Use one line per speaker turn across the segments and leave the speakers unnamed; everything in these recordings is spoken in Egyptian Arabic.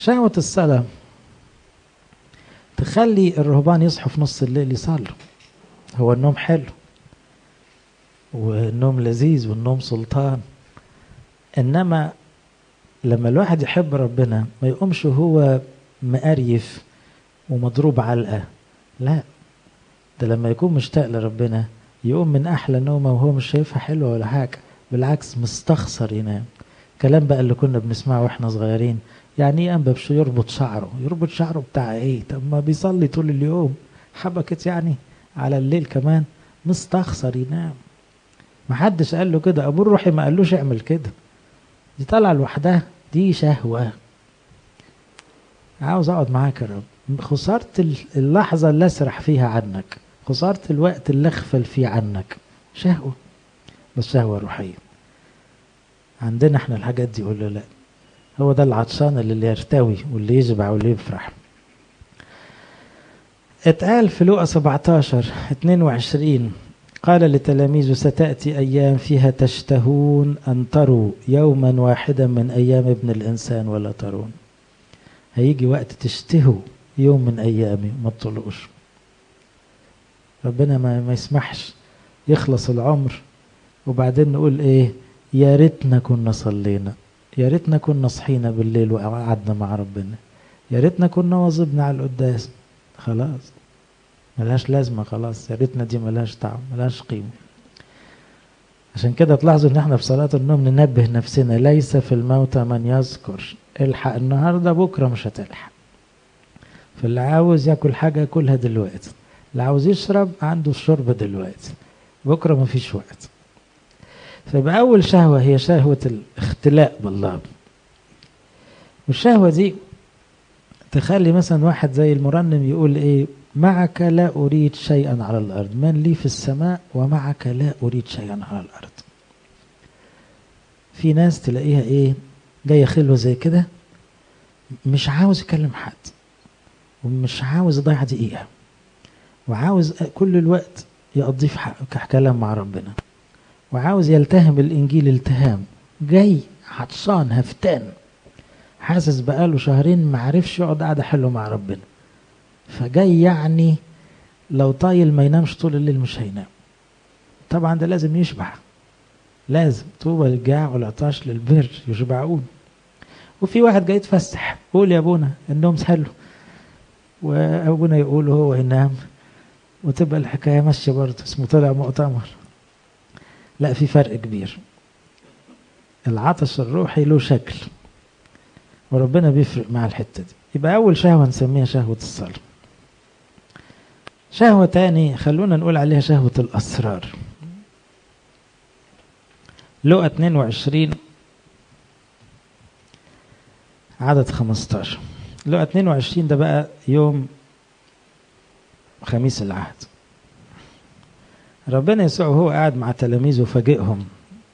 شهوة الصلاة تخلي الرهبان يصحوا في نص الليل يصلوا هو النوم حلو والنوم لذيذ والنوم سلطان انما لما الواحد يحب ربنا ما يقومش هو مقريف ومضروب علقه لا ده لما يكون مشتاق لربنا يقوم من احلى نومه وهو مش شايفها حلوه ولا حاجه بالعكس مستخسر ينام كلام بقى اللي كنا بنسمعه واحنا صغيرين يعني ايه انببش يربط شعره يربط شعره بتاع ايه طب ما بيصلي طول اليوم حبكت يعني على الليل كمان مستخسر ينام محدش قال له كده ابوه الروحي ما قالوش اعمل كده دي طالعه لوحدها دي شهوه عاوز اقعد معاك يا رب خسرت اللحظه اللي اسرح فيها عنك خسرت الوقت اللي اغفل فيه عنك شهوه بس شهوه روحيه عندنا احنا الحاجات دي يقول له لا هو ده العطشان اللي يرتوي واللي يشبع واللي يفرح اتقال في لوقا 17 22 قال لتلاميذه ستأتي أيام فيها تشتهون أن تروا يوما واحدا من أيام ابن الإنسان ولا ترون هيجي وقت تشتهوا يوم من أيامي ما تطلقوش ربنا ما, ما يسمحش يخلص العمر وبعدين نقول ايه يا ريتنا كنا صلينا يا ريتنا كنا صحينا بالليل وقعدنا مع ربنا يا ريتنا كنا واظبنا على القداس خلاص ملهاش لازمة خلاص يا ريتنا دي ملهاش طعم ملهاش قيمة عشان كده تلاحظوا ان احنا في صلاة النوم ننبه نفسنا ليس في الموتى من يذكر الحق النهاردة بكرة مش هتلحق فاللي عاوز ياكل حاجة ياكلها دلوقتي اللي عاوز يشرب عنده الشرب دلوقتي بكرة مفيش وقت فيبقى أول شهوة هي شهوة الاختلاء بالله والشهوة دي تخلي مثلا واحد زي المرنم يقول ايه معك لا أريد شيئا على الأرض من لي في السماء ومعك لا أريد شيئا على الأرض في ناس تلاقيها ايه جاية خلوة زي كده مش عاوز يكلم حد ومش عاوز يضيع دقيقة وعاوز كل الوقت يقضيه في كلام مع ربنا وعاوز يلتهم الإنجيل التهام جاي عطشان هفتان حاسس بقاله شهرين ما عرفش يقعد قعدة حلوة مع ربنا فجاي يعني لو طايل ما ينامش طول الليل مش هينام طبعا ده لازم يشبع لازم طوبى للجاع والعطاش للبر يشبعون وفي واحد جاي يتفسح قول يا ابونا النوم حلو وابونا يقول هو ينام وتبقى الحكايه ماشيه برضه اسمه طلع مؤتمر لا في فرق كبير العطش الروحي له شكل وربنا بيفرق مع الحته دي يبقى اول شهوه نسميها شهوه الصلاه شهوه تاني خلونا نقول عليها شهوه الاسرار لقى 22 عدد 15 لقى 22 ده بقى يوم خميس العهد ربنا يسوع وهو قاعد مع تلاميذه فاجئهم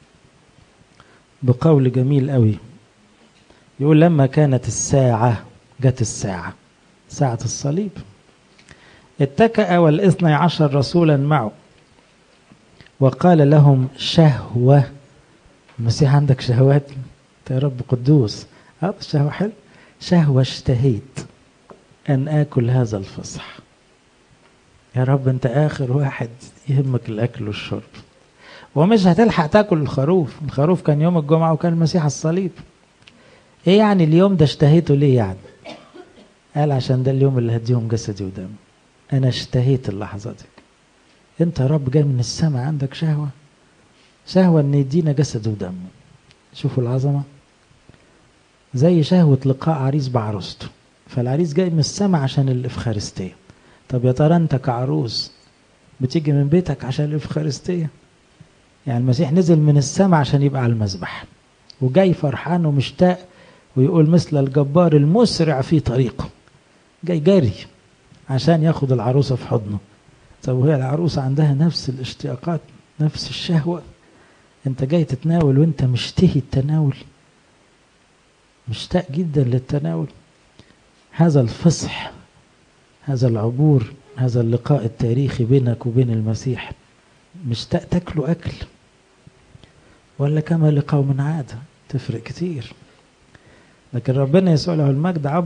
بقول جميل قوي يقول لما كانت الساعة جت الساعة ساعة الصليب اتكأ والاثني عشر رسولا معه وقال لهم شهوة المسيح عندك شهوات انت يا رب قدوس هذا الشهوة حلو شهوة اشتهيت أن آكل هذا الفصح يا رب أنت آخر واحد يهمك الأكل والشرب ومش هتلحق تاكل الخروف الخروف كان يوم الجمعة وكان المسيح الصليب ايه يعني اليوم ده اشتهيته ليه يعني قال عشان ده اليوم اللي هديهم جسدي ودم انا اشتهيت اللحظة دي انت يا رب جاي من السماء عندك شهوة شهوة ان يدينا جسد ودم شوفوا العظمة زي شهوة لقاء عريس بعروسته فالعريس جاي من السماء عشان الإفخارستية طب يا ترى أنت كعروس بتيجي من بيتك عشان الإفخارستية يعني المسيح نزل من السماء عشان يبقى على المذبح وجاي فرحان ومشتاق ويقول مثل الجبار المسرع في طريقه جاي جري عشان ياخد العروسة في حضنه طب وهي العروسة عندها نفس الاشتياقات نفس الشهوة انت جاي تتناول وانت مشتهي التناول مشتاق جدا للتناول هذا الفصح هذا العبور هذا اللقاء التاريخي بينك وبين المسيح مشتاق تاكله اكل ولا كما لقوم عاده تفرق كتير لكن ربنا يسوع له المجد